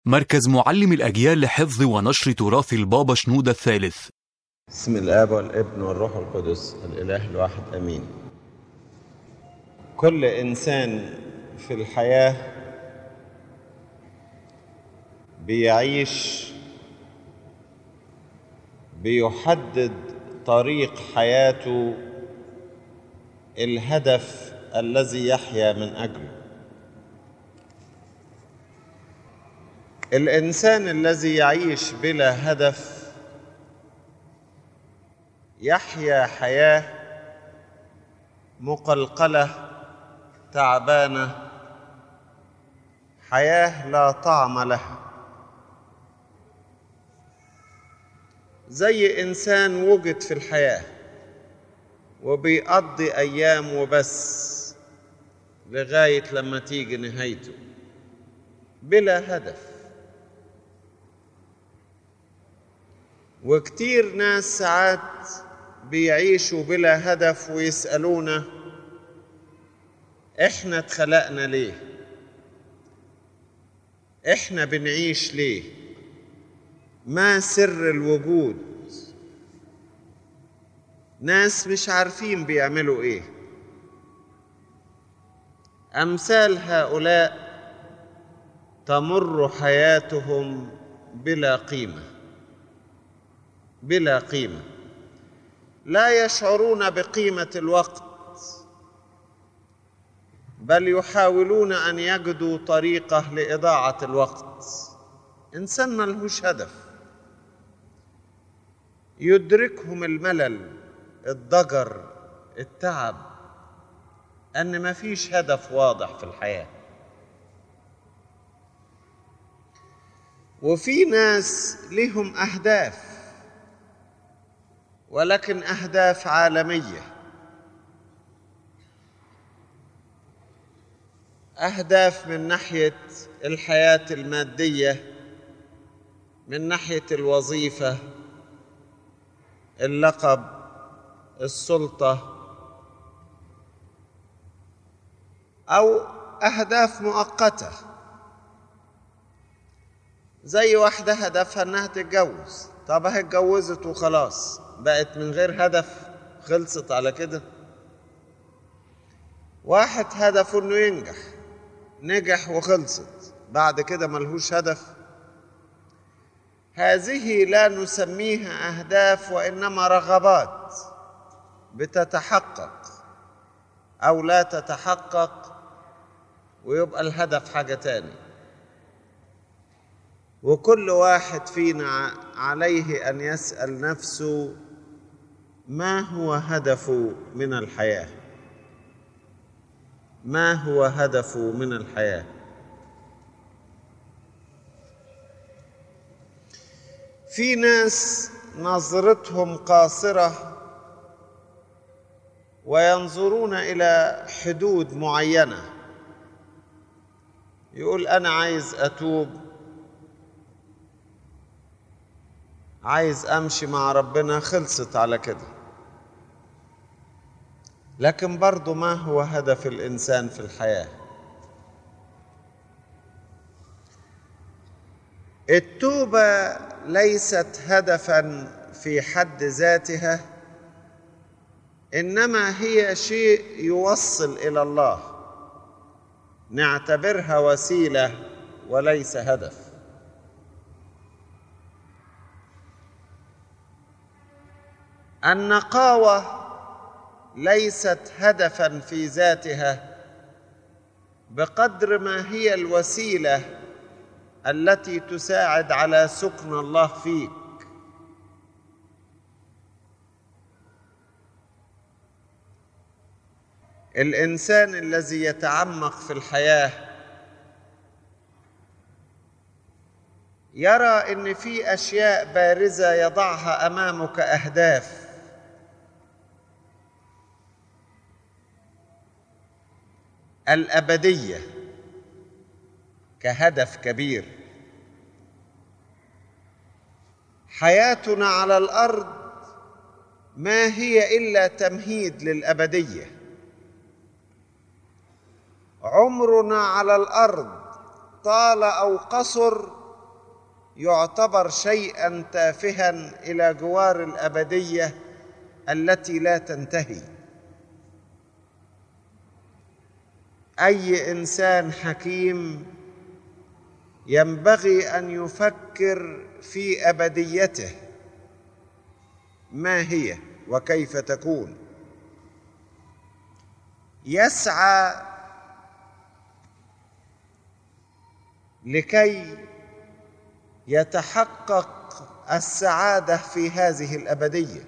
مركز معلم الأجيال لحفظ ونشر تراث البابا شنودة الثالث بسم الاب والابن والروح القدس الاله الواحد امين كل انسان في الحياه بيعيش بيحدد طريق حياته الهدف الذي يحيا من اجله الانسان الذي يعيش بلا هدف يحيا حياه مقلقله تعبانه حياه لا طعم لها زي انسان وجد في الحياه وبيقضي ايام وبس لغايه لما تيجي نهايته بلا هدف وكتير ناس ساعات بيعيشوا بلا هدف ويسألونا احنا اتخلقنا ليه احنا بنعيش ليه ما سر الوجود ناس مش عارفين بيعملوا ايه امثال هؤلاء تمر حياتهم بلا قيمه بلا قيمه لا يشعرون بقيمه الوقت بل يحاولون ان يجدوا طريقه لاضاعه الوقت انسان ملهوش هدف يدركهم الملل الضجر التعب ان مفيش هدف واضح في الحياه وفي ناس لهم اهداف ولكن اهداف عالميه اهداف من ناحيه الحياه الماديه من ناحيه الوظيفه اللقب السلطه او اهداف مؤقته زي واحده هدفها انها تتجوز طب هي اتجوزت وخلاص بقت من غير هدف خلصت على كده واحد هدفه انه ينجح نجح وخلصت بعد كده ملهوش هدف هذه لا نسميها اهداف وانما رغبات بتتحقق او لا تتحقق ويبقى الهدف حاجه تاني وكل واحد فينا عليه ان يسال نفسه ما هو هدفه من الحياه ما هو هدفه من الحياه في ناس نظرتهم قاصره وينظرون الى حدود معينه يقول انا عايز اتوب عايز امشي مع ربنا خلصت على كده لكن برضه ما هو هدف الانسان في الحياه التوبه ليست هدفا في حد ذاتها انما هي شيء يوصل الى الله نعتبرها وسيله وليس هدف النقاوه ليست هدفا في ذاتها بقدر ما هي الوسيله التي تساعد على سكن الله فيك الانسان الذي يتعمق في الحياه يرى ان في اشياء بارزه يضعها امامه كاهداف الابديه كهدف كبير حياتنا على الارض ما هي الا تمهيد للابديه عمرنا على الارض طال او قصر يعتبر شيئا تافها الى جوار الابديه التي لا تنتهي اي انسان حكيم ينبغي ان يفكر في ابديته ما هي وكيف تكون يسعى لكي يتحقق السعاده في هذه الابديه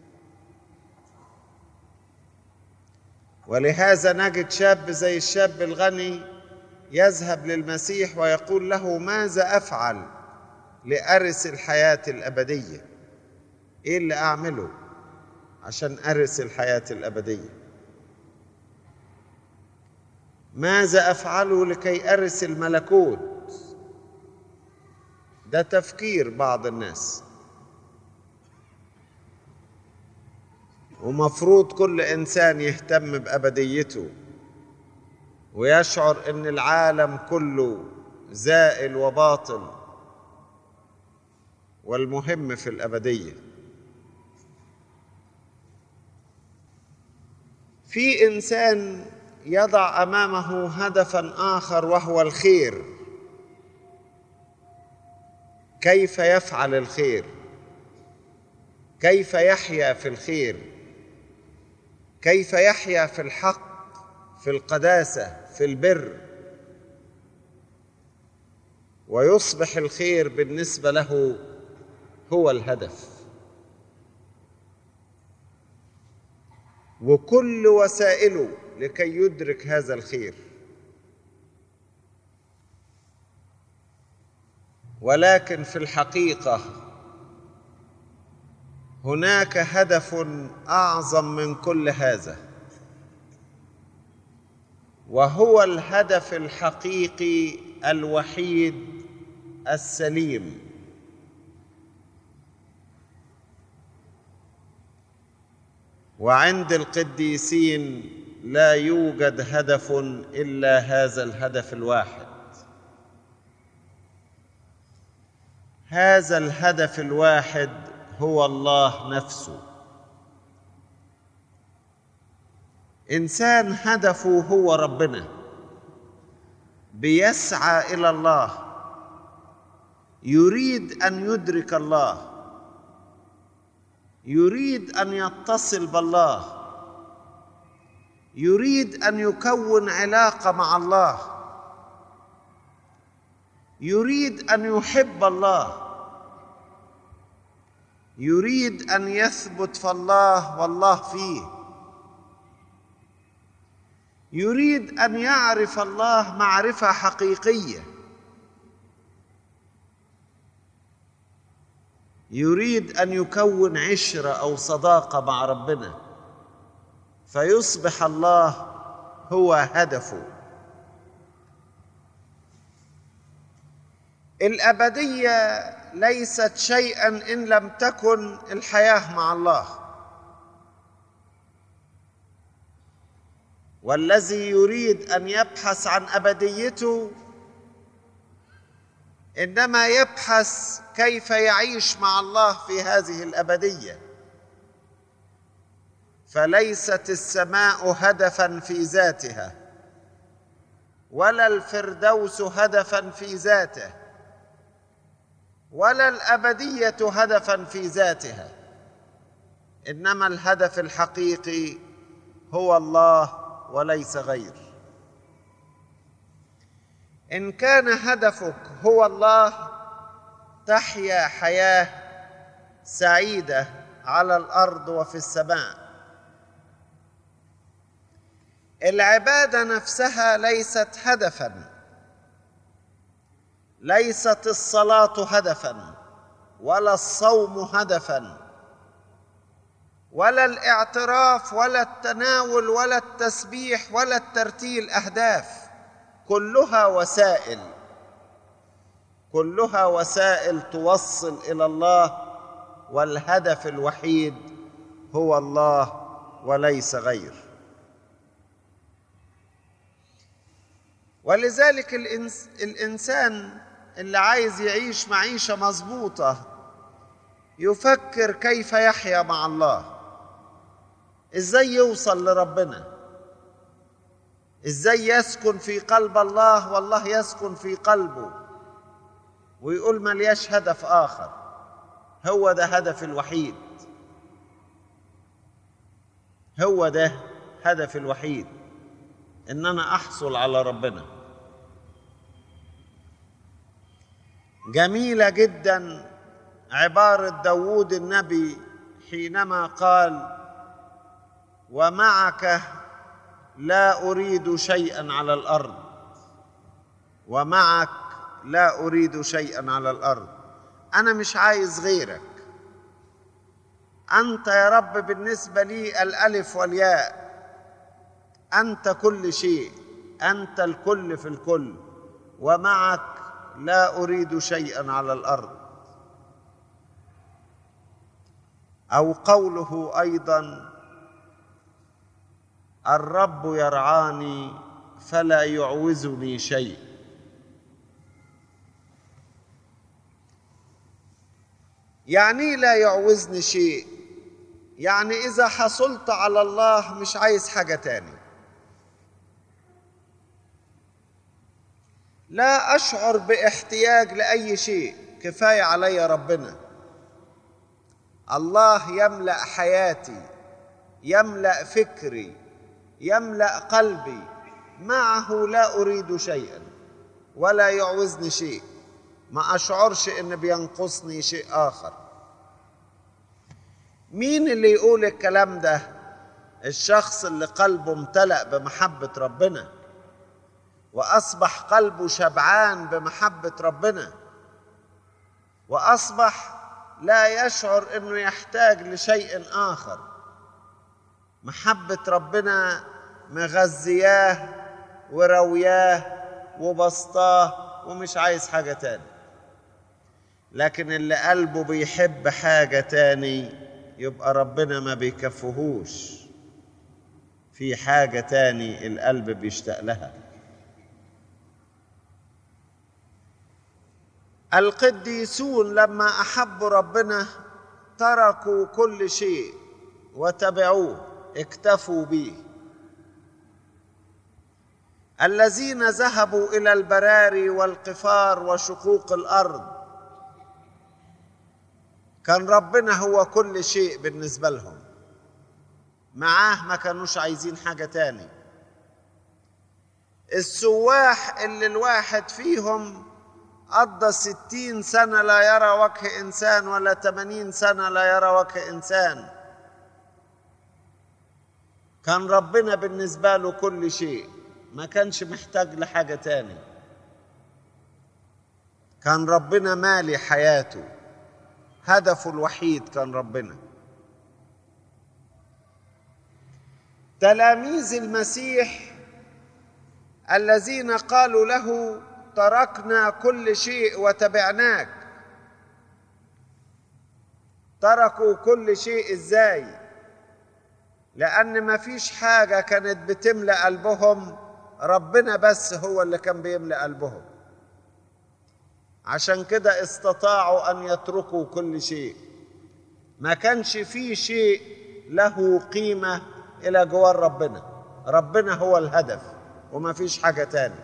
ولهذا نجد شاب زي الشاب الغني يذهب للمسيح ويقول له ماذا افعل لارث الحياه الابديه ايه اللي اعمله عشان ارث الحياه الابديه ماذا افعل لكي ارث الملكوت ده تفكير بعض الناس ومفروض كل انسان يهتم بابديته ويشعر ان العالم كله زائل وباطل والمهم في الابديه في انسان يضع امامه هدفا اخر وهو الخير كيف يفعل الخير كيف يحيا في الخير كيف يحيا في الحق في القداسه في البر ويصبح الخير بالنسبه له هو الهدف وكل وسائله لكي يدرك هذا الخير ولكن في الحقيقه هناك هدف اعظم من كل هذا وهو الهدف الحقيقي الوحيد السليم وعند القديسين لا يوجد هدف الا هذا الهدف الواحد هذا الهدف الواحد هو الله نفسه انسان هدفه هو ربنا بيسعى الى الله يريد ان يدرك الله يريد ان يتصل بالله يريد ان يكون علاقه مع الله يريد ان يحب الله يريد ان يثبت في الله والله فيه يريد ان يعرف الله معرفه حقيقيه يريد ان يكون عشره او صداقه مع ربنا فيصبح الله هو هدفه الابديه ليست شيئا ان لم تكن الحياه مع الله والذي يريد ان يبحث عن ابديته انما يبحث كيف يعيش مع الله في هذه الابديه فليست السماء هدفا في ذاتها ولا الفردوس هدفا في ذاته ولا الابديه هدفا في ذاتها انما الهدف الحقيقي هو الله وليس غير ان كان هدفك هو الله تحيا حياه سعيده على الارض وفي السماء العباده نفسها ليست هدفا ليست الصلاه هدفا ولا الصوم هدفا ولا الاعتراف ولا التناول ولا التسبيح ولا الترتيل اهداف كلها وسائل كلها وسائل توصل الى الله والهدف الوحيد هو الله وليس غير ولذلك الإنس الانسان اللي عايز يعيش معيشة مظبوطة يفكر كيف يحيا مع الله ازاي يوصل لربنا ازاي يسكن في قلب الله والله يسكن في قلبه ويقول ملياش هدف اخر هو ده هدف الوحيد هو ده هدف الوحيد ان انا احصل على ربنا جميله جدا عباره داوود النبي حينما قال ومعك لا اريد شيئا على الارض ومعك لا اريد شيئا على الارض انا مش عايز غيرك انت يا رب بالنسبه لي الالف والياء انت كل شيء انت الكل في الكل ومعك لا اريد شيئا على الارض او قوله ايضا الرب يرعاني فلا يعوزني شيء يعني لا يعوزني شيء يعني اذا حصلت على الله مش عايز حاجه تاني لا اشعر باحتياج لاي شيء كفايه علي ربنا الله يملا حياتي يملا فكري يملا قلبي معه لا اريد شيئا ولا يعوزني شيء ما اشعرش ان بينقصني شيء اخر مين اللي يقول الكلام ده الشخص اللي قلبه امتلأ بمحبة ربنا وأصبح قلبه شبعان بمحبة ربنا وأصبح لا يشعر أنه يحتاج لشيء آخر محبة ربنا مغذياه وروياه وبسطاه ومش عايز حاجة تاني لكن اللي قلبه بيحب حاجة تاني يبقى ربنا ما بيكفهوش في حاجة تاني القلب بيشتاق لها القديسون لما أحبوا ربنا تركوا كل شيء وتبعوه اكتفوا به الذين ذهبوا إلى البراري والقفار وشقوق الأرض كان ربنا هو كل شيء بالنسبة لهم معاه ما كانوش عايزين حاجة تاني السواح اللي الواحد فيهم قضى ستين سنة لا يرى وجه إنسان ولا تمانين سنة لا يرى وجه إنسان كان ربنا بالنسبة له كل شيء ما كانش محتاج لحاجة تاني كان ربنا مالي حياته هدفه الوحيد كان ربنا تلاميذ المسيح الذين قالوا له تركنا كل شيء وتبعناك تركوا كل شيء ازاي لان ما فيش حاجه كانت بتملا قلبهم ربنا بس هو اللي كان بيملا قلبهم عشان كده استطاعوا ان يتركوا كل شيء ما كانش في شيء له قيمه الى جوار ربنا ربنا هو الهدف وما فيش حاجه تاني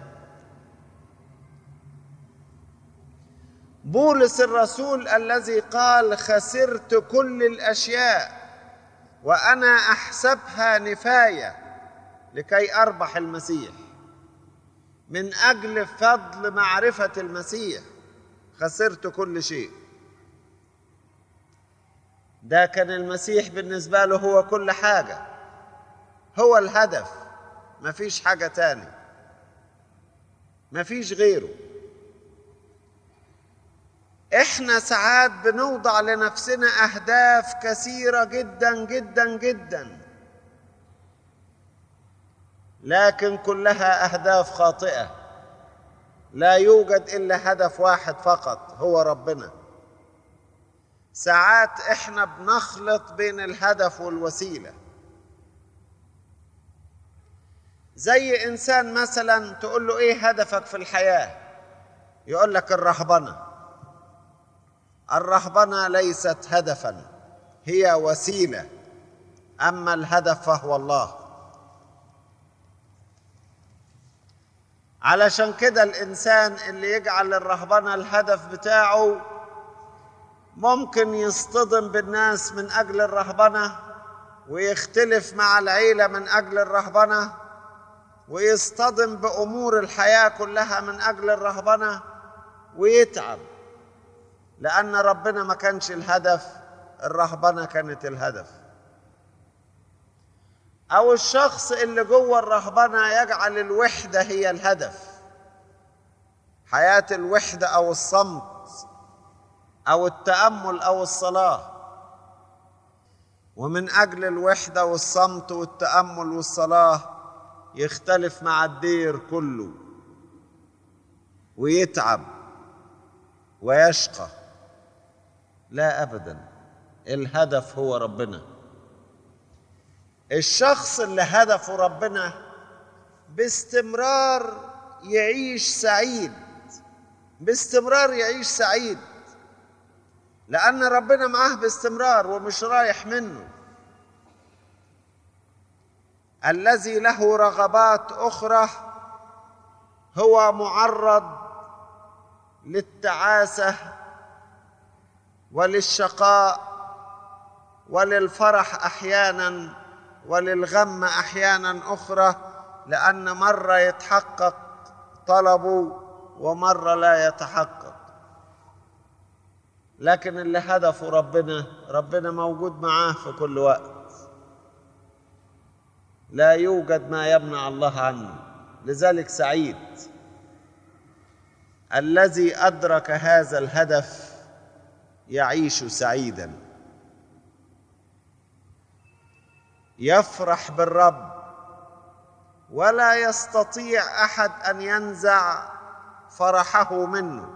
بولس الرسول الذي قال خسرت كل الاشياء وانا احسبها نفايه لكي اربح المسيح من اجل فضل معرفه المسيح خسرت كل شيء ده كان المسيح بالنسبه له هو كل حاجه هو الهدف مفيش حاجه تاني مفيش غيره احنا ساعات بنوضع لنفسنا اهداف كثيره جدا جدا جدا لكن كلها اهداف خاطئه لا يوجد الا هدف واحد فقط هو ربنا ساعات احنا بنخلط بين الهدف والوسيله زي انسان مثلا تقول له ايه هدفك في الحياه يقول لك الرهبنة الرهبنة ليست هدفا هي وسيلة أما الهدف فهو الله علشان كده الإنسان اللي يجعل الرهبنة الهدف بتاعه ممكن يصطدم بالناس من أجل الرهبنة ويختلف مع العيلة من أجل الرهبنة ويصطدم بأمور الحياة كلها من أجل الرهبنة ويتعب لأن ربنا ما كانش الهدف الرهبنة كانت الهدف أو الشخص اللي جوه الرهبنة يجعل الوحدة هي الهدف حياة الوحدة أو الصمت أو التأمل أو الصلاة ومن أجل الوحدة والصمت والتأمل والصلاة يختلف مع الدير كله ويتعب ويشقى لا ابدا الهدف هو ربنا الشخص اللي هدفه ربنا باستمرار يعيش سعيد باستمرار يعيش سعيد لان ربنا معاه باستمرار ومش رايح منه الذي له رغبات اخرى هو معرض للتعاسه وللشقاء وللفرح احيانا وللغم احيانا اخرى لان مره يتحقق طلبه ومره لا يتحقق لكن اللي هدفه ربنا ربنا موجود معاه في كل وقت لا يوجد ما يمنع الله عنه لذلك سعيد الذي ادرك هذا الهدف يعيش سعيدا يفرح بالرب ولا يستطيع احد ان ينزع فرحه منه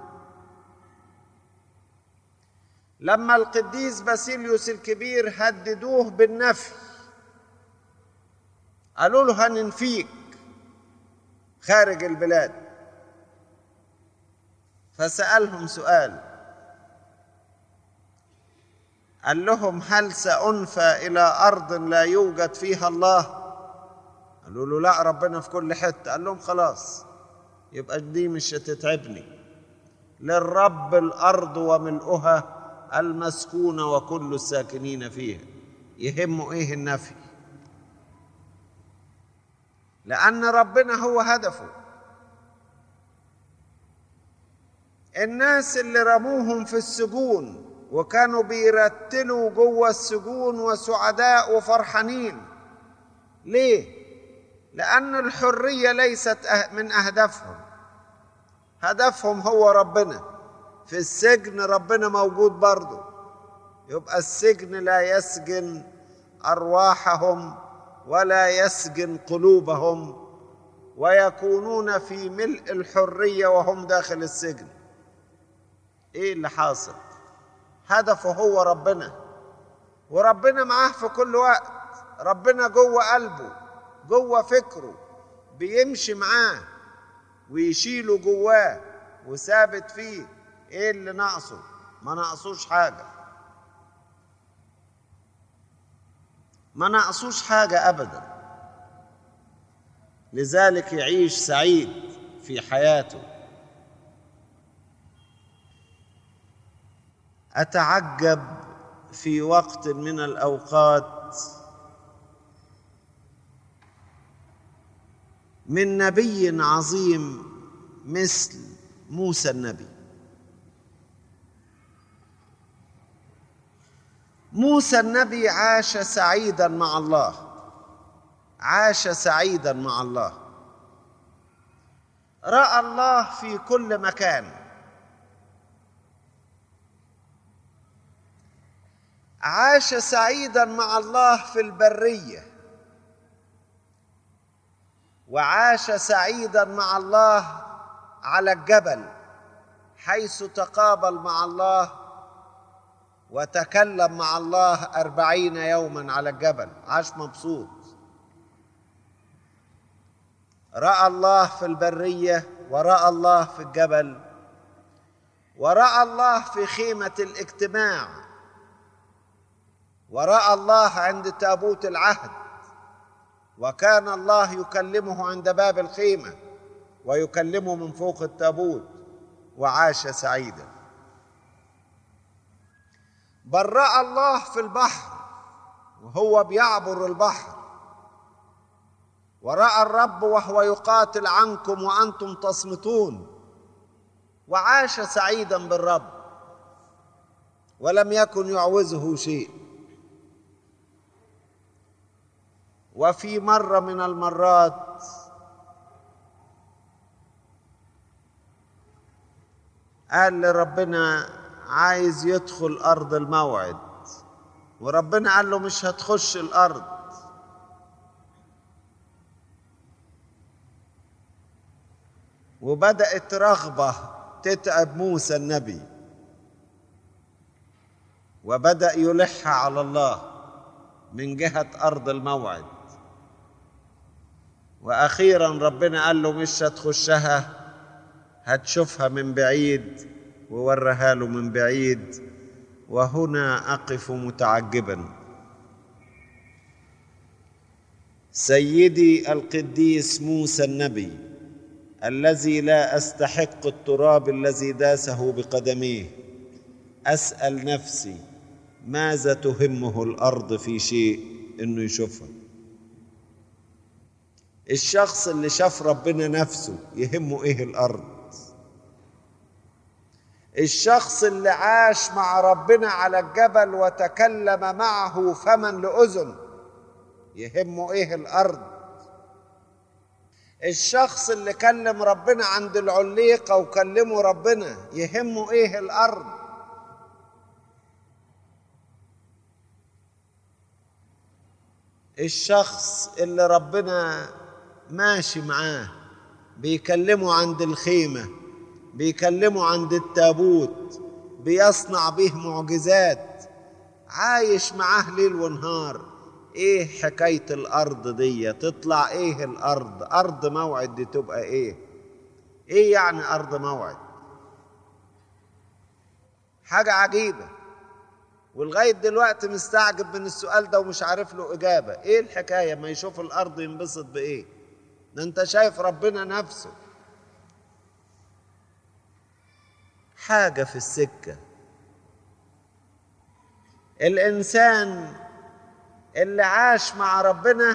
لما القديس باسيليوس الكبير هددوه بالنفي قالوا له هننفيك خارج البلاد فسألهم سؤال قال لهم هل سأنفى إلى أرض لا يوجد فيها الله قالوا له لا ربنا في كل حتة قال لهم خلاص يبقى دي مش هتتعبني للرب الأرض وملؤها المسكونة وكل الساكنين فيها يهمه إيه النفي لأن ربنا هو هدفه الناس اللي رموهم في السجون وكانوا بيرتلوا جوه السجون وسعداء وفرحانين ليه لان الحريه ليست من اهدافهم هدفهم هو ربنا في السجن ربنا موجود برضه يبقى السجن لا يسجن ارواحهم ولا يسجن قلوبهم ويكونون في ملء الحريه وهم داخل السجن ايه اللي حاصل هدفه هو ربنا وربنا معاه في كل وقت ربنا جوه قلبه جوه فكره بيمشي معاه ويشيله جواه وثابت فيه ايه اللي ناقصه ما ناقصوش حاجه ما ناقصوش حاجه ابدا لذلك يعيش سعيد في حياته اتعجب في وقت من الاوقات من نبي عظيم مثل موسى النبي موسى النبي عاش سعيدا مع الله عاش سعيدا مع الله راى الله في كل مكان عاش سعيدا مع الله في البريه وعاش سعيدا مع الله على الجبل حيث تقابل مع الله وتكلم مع الله أربعين يوما على الجبل عاش مبسوط رأى الله في البرية ورأى الله في الجبل وراى الله في خيمه الاجتماع وراى الله عند تابوت العهد وكان الله يكلمه عند باب الخيمه ويكلمه من فوق التابوت وعاش سعيدا بل راى الله في البحر وهو بيعبر البحر وراى الرب وهو يقاتل عنكم وانتم تصمتون وعاش سعيدا بالرب ولم يكن يعوزه شيء وفي مره من المرات قال لربنا عايز يدخل ارض الموعد وربنا قال له مش هتخش الارض وبدات رغبه تتعب موسى النبي وبدا يلح على الله من جهه ارض الموعد واخيرا ربنا قال له مش هتخشها هتشوفها من بعيد وورها له من بعيد وهنا اقف متعجبا سيدي القديس موسى النبي الذي لا استحق التراب الذي داسه بقدميه اسال نفسي ماذا تهمه الارض في شيء انه يشوفها الشخص اللي شاف ربنا نفسه يهمه ايه الارض الشخص اللي عاش مع ربنا على الجبل وتكلم معه فما لاذن يهمه ايه الارض الشخص اللي كلم ربنا عند العليقه وكلمه ربنا يهمه ايه الارض الشخص اللي ربنا ماشي معاه بيكلمه عند الخيمه بيكلمه عند التابوت بيصنع به معجزات عايش معاه ليل ونهار ايه حكاية الارض دي تطلع ايه الارض ارض موعد دي تبقى ايه ايه يعني ارض موعد حاجة عجيبة ولغاية دلوقتي مستعجب من السؤال ده ومش عارف له إجابة إيه الحكاية ما يشوف الأرض ينبسط بإيه ده أنت شايف ربنا نفسه حاجة في السكة الإنسان اللي عاش مع ربنا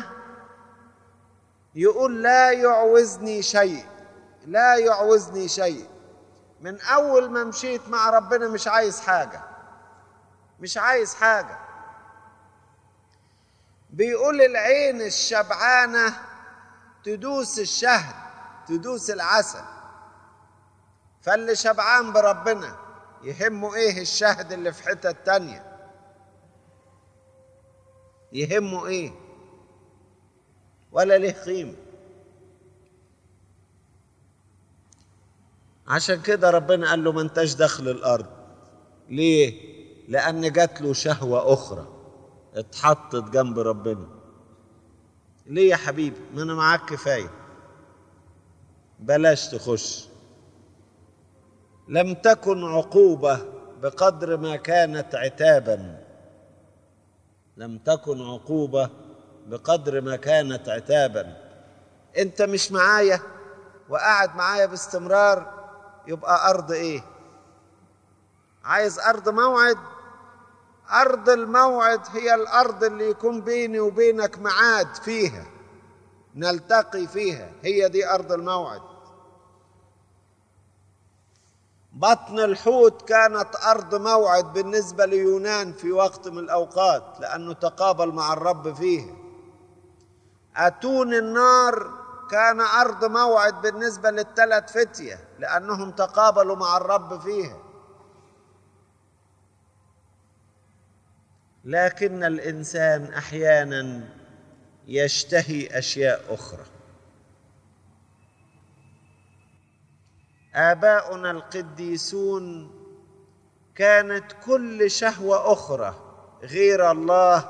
يقول لا يعوزني شيء لا يعوزني شيء من أول ما مشيت مع ربنا مش عايز حاجة مش عايز حاجة بيقول العين الشبعانة تدوس الشهد تدوس العسل فاللي شبعان بربنا يهمه ايه الشهد اللي في حتة تانية يهمه ايه ولا ليه قيمة عشان كده ربنا قال له ما انتش داخل الارض ليه لان جات له شهوة اخرى اتحطت جنب ربنا ليه يا حبيبي ما انا معاك كفاية بلاش تخش لم تكن عقوبة بقدر ما كانت عتابا لم تكن عقوبة بقدر ما كانت عتابا انت مش معايا وقاعد معايا باستمرار يبقى ارض ايه عايز ارض موعد ارض الموعد هي الارض اللي يكون بيني وبينك معاد فيها نلتقي فيها هي دي ارض الموعد بطن الحوت كانت ارض موعد بالنسبه ليونان في وقت من الاوقات لانه تقابل مع الرب فيها اتون النار كان ارض موعد بالنسبه للثلاث فتيه لانهم تقابلوا مع الرب فيها لكن الانسان احيانا يشتهي اشياء اخرى اباؤنا القديسون كانت كل شهوه اخرى غير الله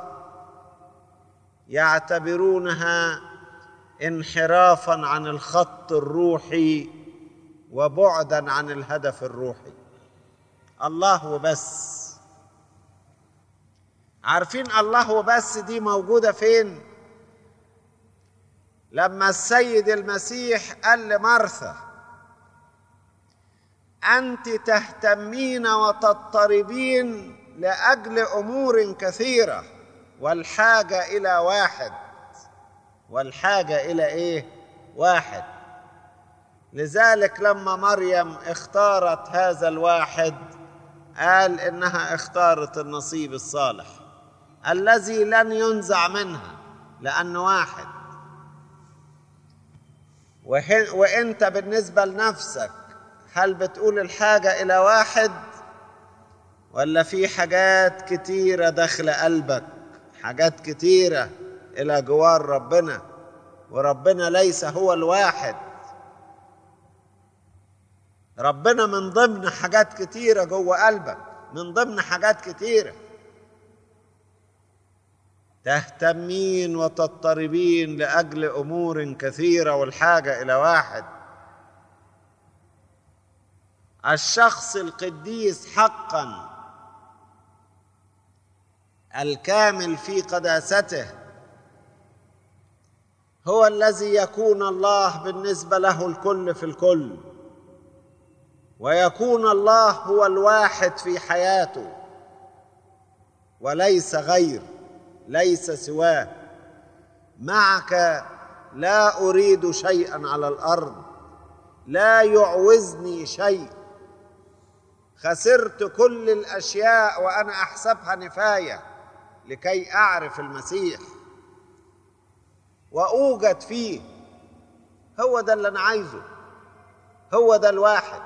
يعتبرونها انحرافا عن الخط الروحي وبعدا عن الهدف الروحي الله وبس عارفين الله وبس دي موجودة فين؟ لما السيد المسيح قال لمرثا أنت تهتمين وتضطربين لأجل أمور كثيرة والحاجة إلى واحد والحاجة إلى إيه؟ واحد لذلك لما مريم اختارت هذا الواحد قال إنها اختارت النصيب الصالح الذي لن ينزع منها لأنه واحد وانت بالنسبة لنفسك هل بتقول الحاجة إلى واحد ولا في حاجات كتيرة داخل قلبك حاجات كتيرة إلى جوار ربنا وربنا ليس هو الواحد ربنا من ضمن حاجات كتيرة جوه قلبك من ضمن حاجات كتيره تهتمين وتضطربين لاجل امور كثيره والحاجه الى واحد الشخص القديس حقا الكامل في قداسته هو الذي يكون الله بالنسبه له الكل في الكل ويكون الله هو الواحد في حياته وليس غير ليس سواه معك لا اريد شيئا على الارض لا يعوزني شيء خسرت كل الاشياء وانا احسبها نفايه لكي اعرف المسيح واوجد فيه هو ده اللي انا عايزه هو ده الواحد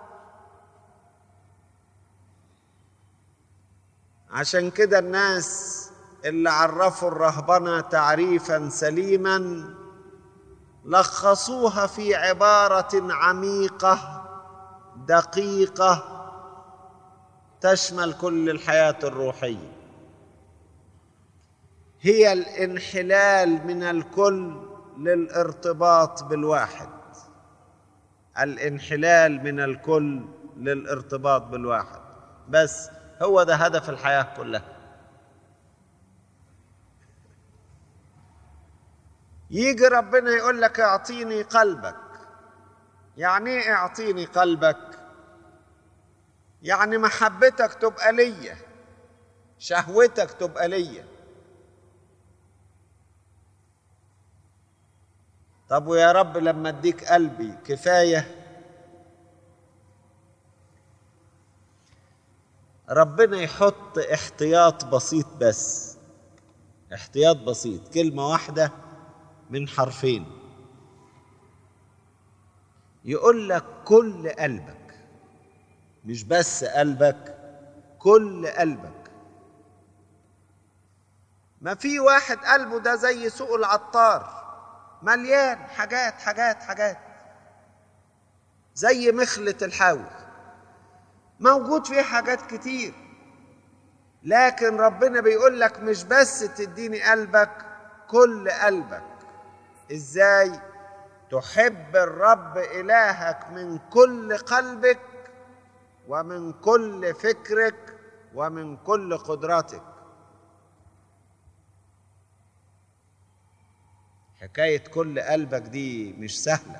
عشان كده الناس اللي عرفوا الرهبنه تعريفا سليما لخصوها في عباره عميقه دقيقه تشمل كل الحياه الروحيه هي الانحلال من الكل للارتباط بالواحد الانحلال من الكل للارتباط بالواحد بس هو ده هدف الحياه كلها يجي ربنا يقول لك اعطيني قلبك يعني ايه اعطيني قلبك يعني محبتك تبقى ليا شهوتك تبقى ليا طب ويا رب لما اديك قلبي كفايه ربنا يحط احتياط بسيط بس احتياط بسيط كلمه واحده من حرفين يقول لك كل قلبك مش بس قلبك كل قلبك ما في واحد قلبه ده زي سوق العطار مليان حاجات حاجات حاجات زي مخلة الحاوي موجود فيه حاجات كتير لكن ربنا بيقول لك مش بس تديني قلبك كل قلبك ازاي تحب الرب الهك من كل قلبك ومن كل فكرك ومن كل قدرتك حكايه كل قلبك دي مش سهله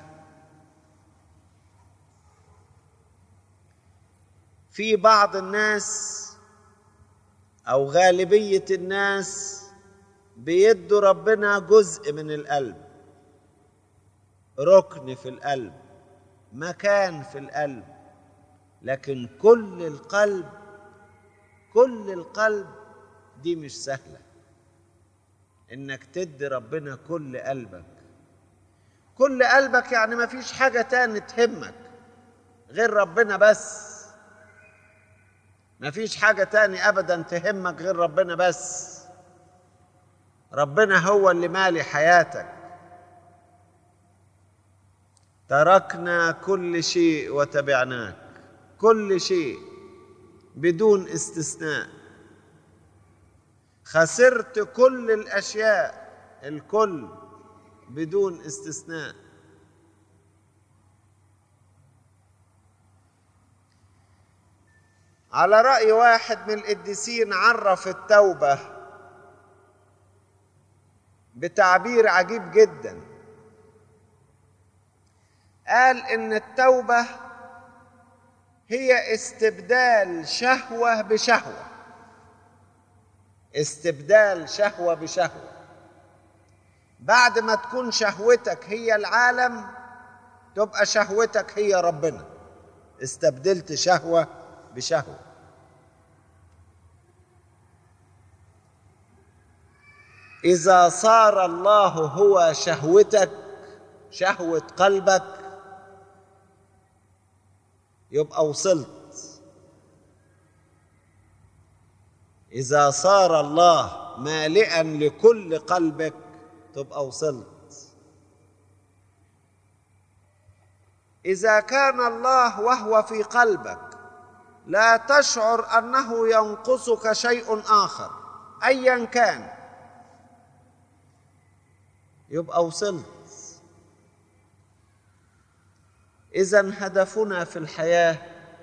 في بعض الناس او غالبيه الناس بيدوا ربنا جزء من القلب ركن في القلب مكان في القلب لكن كل القلب كل القلب دي مش سهله انك تدي ربنا كل قلبك كل قلبك يعني ما فيش حاجه تاني تهمك غير ربنا بس ما فيش حاجه تاني ابدا تهمك غير ربنا بس ربنا هو اللي مالي حياتك تركنا كل شيء وتبعناك كل شيء بدون استثناء خسرت كل الاشياء الكل بدون استثناء على رأي واحد من القديسين عرف التوبة بتعبير عجيب جدا قال إن التوبة هي استبدال شهوة بشهوة استبدال شهوة بشهوة بعد ما تكون شهوتك هي العالم تبقى شهوتك هي ربنا استبدلت شهوة بشهوة إذا صار الله هو شهوتك شهوة قلبك يبقى وصلت إذا صار الله مالئا لكل قلبك تبقى وصلت إذا كان الله وهو في قلبك لا تشعر أنه ينقصك شيء آخر أيا كان يبقى وصلت إذا هدفنا في الحياة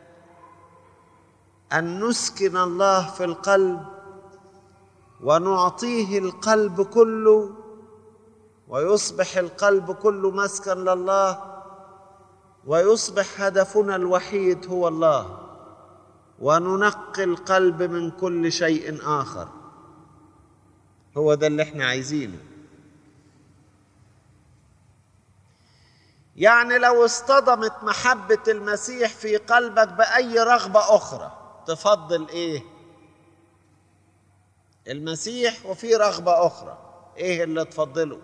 أن نسكن الله في القلب ونعطيه القلب كله ويصبح القلب كله مسكن لله ويصبح هدفنا الوحيد هو الله وننقي القلب من كل شيء آخر هو ده اللي احنا عايزينه يعني لو اصطدمت محبة المسيح في قلبك بأي رغبة أخرى تفضل إيه؟ المسيح وفي رغبة أخرى إيه اللي تفضله؟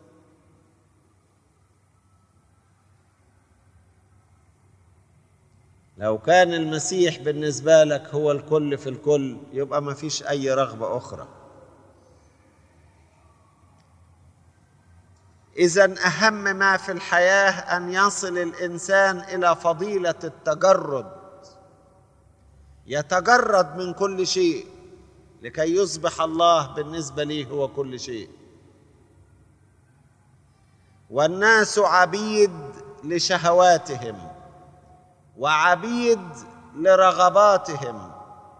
لو كان المسيح بالنسبة لك هو الكل في الكل يبقى ما فيش أي رغبة أخرى إذا أهم ما في الحياة أن يصل الإنسان إلى فضيلة التجرد يتجرد من كل شيء لكي يصبح الله بالنسبة لي هو كل شيء والناس عبيد لشهواتهم وعبيد لرغباتهم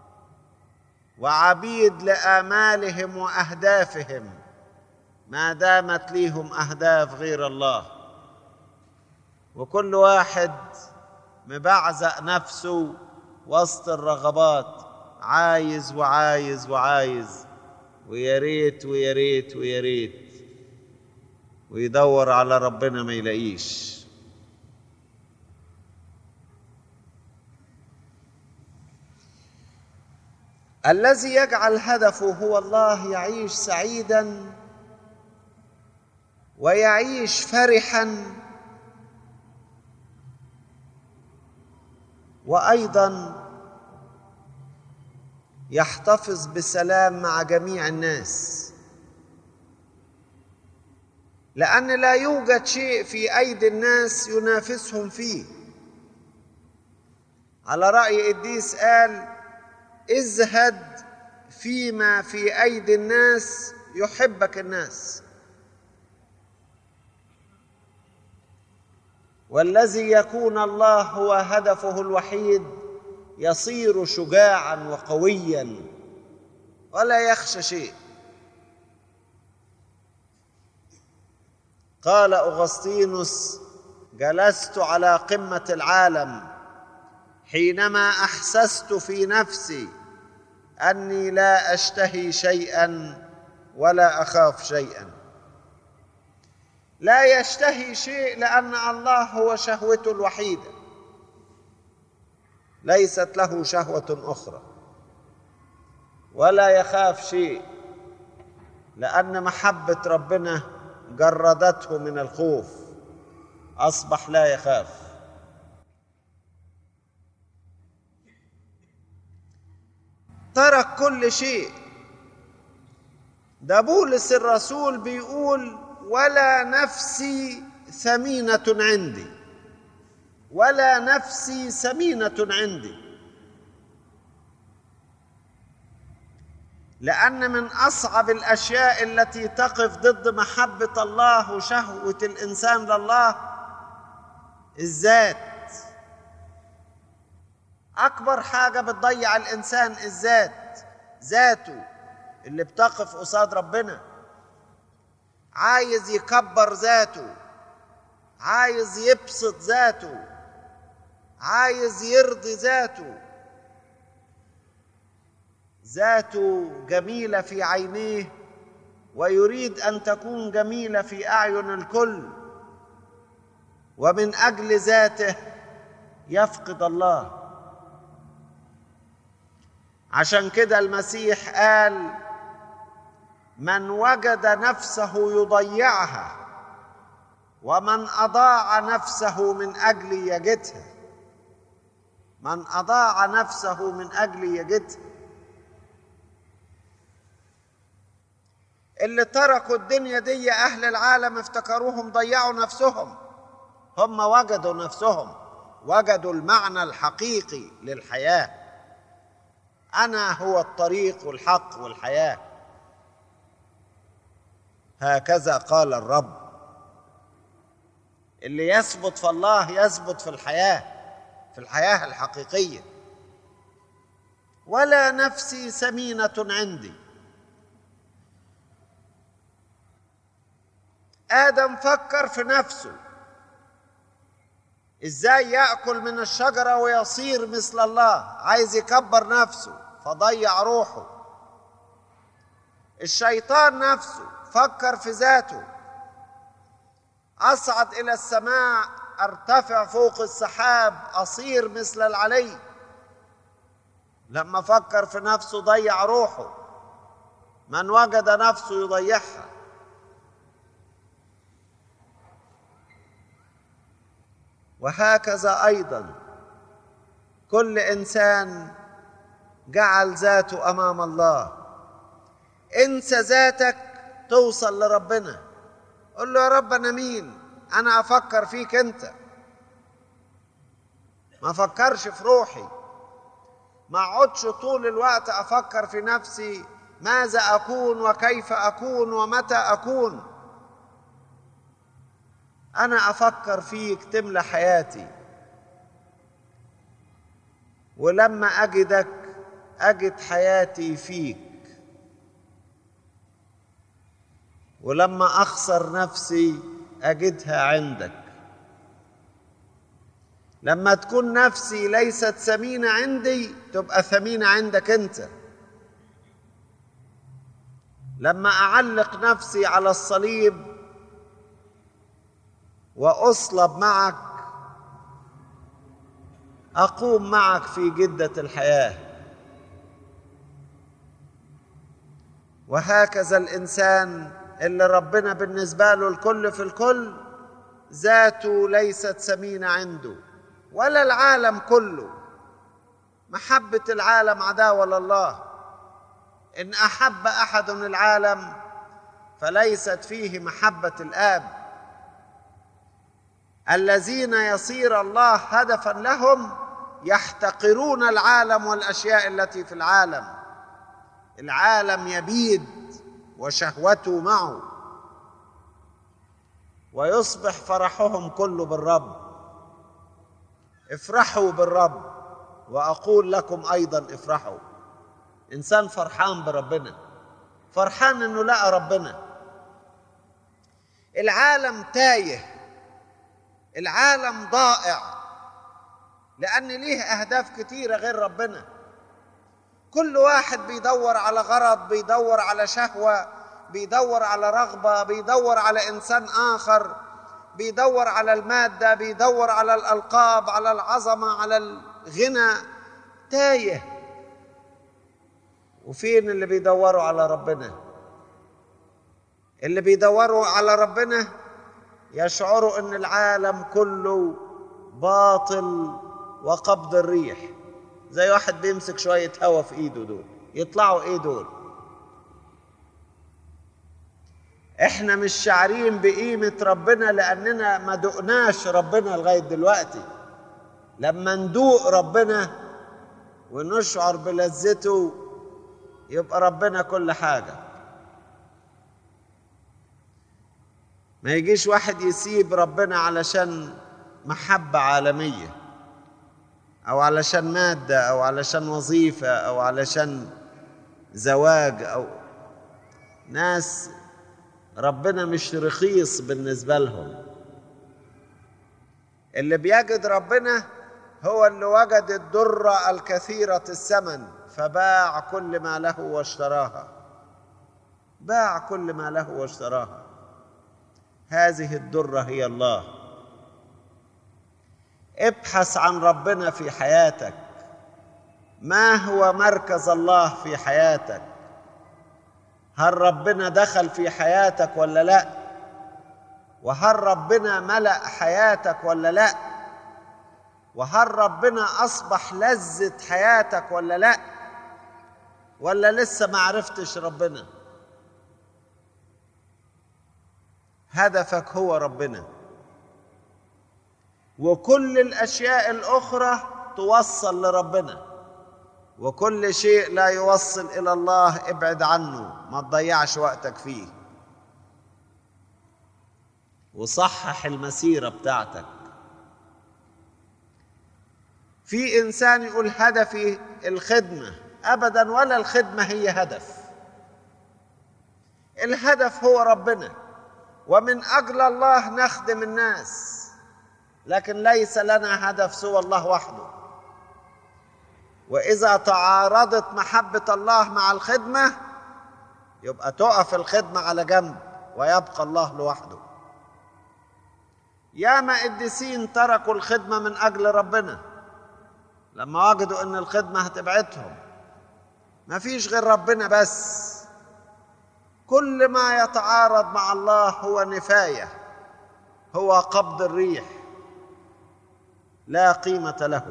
وعبيد لآمالهم وأهدافهم ما دامت ليهم أهداف غير الله وكل واحد مبعزق نفسه وسط الرغبات عايز وعايز وعايز ويا ريت ويا ريت ويا ريت ويدور على ربنا ما يلاقيش الذي يجعل هدفه هو الله يعيش سعيدا ويعيش فرحا وايضا يحتفظ بسلام مع جميع الناس لان لا يوجد شيء في ايدي الناس ينافسهم فيه على راي قديس قال ازهد فيما في ايدي الناس يحبك الناس والذي يكون الله هو هدفه الوحيد يصير شجاعا وقويا ولا يخشى شيء قال اغسطينوس جلست على قمه العالم حينما احسست في نفسي اني لا اشتهي شيئا ولا اخاف شيئا لا يشتهي شيء لان الله هو شهوته الوحيده ليست له شهوه اخرى ولا يخاف شيء لان محبه ربنا جردته من الخوف اصبح لا يخاف ترك كل شيء ده بولس الرسول بيقول ولا نفسي ثمينة عندي ولا نفسي ثمينة عندي لأن من أصعب الأشياء التي تقف ضد محبة الله وشهوة الإنسان لله الذات اكبر حاجه بتضيع الانسان الذات ذاته اللي بتقف قصاد ربنا عايز يكبر ذاته عايز يبسط ذاته عايز يرضي ذاته ذاته جميله في عينيه ويريد ان تكون جميله في اعين الكل ومن اجل ذاته يفقد الله عشان كده المسيح قال من وجد نفسه يضيعها ومن اضاع نفسه من اجل يجدها من اضاع نفسه من اجل يجدها اللي تركوا الدنيا دي اهل العالم افتكروهم ضيعوا نفسهم هم وجدوا نفسهم وجدوا المعنى الحقيقي للحياه انا هو الطريق والحق والحياه هكذا قال الرب اللي يثبت في الله يثبت في الحياه في الحياه الحقيقيه ولا نفسي سمينه عندي ادم فكر في نفسه ازاي ياكل من الشجره ويصير مثل الله عايز يكبر نفسه فضيع روحه الشيطان نفسه فكر في ذاته اصعد الى السماء ارتفع فوق السحاب اصير مثل العلي لما فكر في نفسه ضيع روحه من وجد نفسه يضيعها وهكذا ايضا كل انسان جعل ذاته امام الله انسى ذاتك توصل لربنا قل له يا رب انا مين انا افكر فيك انت ما افكرش في روحي ما اقعدش طول الوقت افكر في نفسي ماذا اكون وكيف اكون ومتى اكون انا افكر فيك تملى حياتي ولما اجدك اجد حياتي فيك ولما اخسر نفسي اجدها عندك لما تكون نفسي ليست ثمينه عندي تبقى ثمينه عندك انت لما اعلق نفسي على الصليب واصلب معك اقوم معك في جده الحياه وهكذا الانسان اللي ربنا بالنسبه له الكل في الكل ذاته ليست ثمينه عنده ولا العالم كله محبه العالم عداوه لله ان احب احد العالم فليست فيه محبه الاب الذين يصير الله هدفا لهم يحتقرون العالم والاشياء التي في العالم العالم يبيد وشهوته معه ويصبح فرحهم كله بالرب افرحوا بالرب واقول لكم ايضا افرحوا انسان فرحان بربنا فرحان انه لقى ربنا العالم تايه العالم ضائع لان ليه اهداف كتيره غير ربنا كل واحد بيدور على غرض بيدور على شهوه بيدور على رغبه بيدور على انسان اخر بيدور على الماده بيدور على الالقاب على العظمه على الغنى تايه وفين اللي بيدوروا على ربنا اللي بيدوروا على ربنا يشعروا ان العالم كله باطل وقبض الريح زي واحد بيمسك شوية هوا في ايده دول يطلعوا ايه دول احنا مش شاعرين بقيمة ربنا لاننا ما دقناش ربنا لغاية دلوقتي لما ندوق ربنا ونشعر بلذته يبقى ربنا كل حاجة ما يجيش واحد يسيب ربنا علشان محبة عالمية او علشان ماده او علشان وظيفه او علشان زواج او ناس ربنا مش رخيص بالنسبه لهم اللي بيجد ربنا هو اللي وجد الدره الكثيره الثمن فباع كل ما له واشتراها باع كل ما له واشتراها هذه الدره هي الله ابحث عن ربنا في حياتك ما هو مركز الله في حياتك هل ربنا دخل في حياتك ولا لا وهل ربنا ملا حياتك ولا لا وهل ربنا اصبح لذه حياتك ولا لا ولا لسه ما عرفتش ربنا هدفك هو ربنا وكل الاشياء الاخرى توصل لربنا وكل شيء لا يوصل الى الله ابعد عنه ما تضيعش وقتك فيه وصحح المسيره بتاعتك في انسان يقول هدفي الخدمه ابدا ولا الخدمه هي هدف الهدف هو ربنا ومن اجل الله نخدم الناس لكن ليس لنا هدف سوى الله وحده واذا تعارضت محبه الله مع الخدمه يبقى تقف الخدمه على جنب ويبقى الله لوحده ياما قديسين تركوا الخدمه من اجل ربنا لما وجدوا ان الخدمه هتبعدهم ما فيش غير ربنا بس كل ما يتعارض مع الله هو نفايه هو قبض الريح لا قيمه له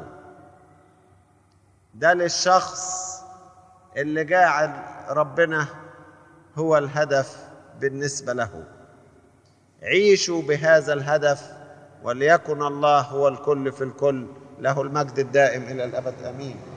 ده للشخص اللي جاعل ربنا هو الهدف بالنسبه له عيشوا بهذا الهدف وليكن الله هو الكل في الكل له المجد الدائم الى الابد امين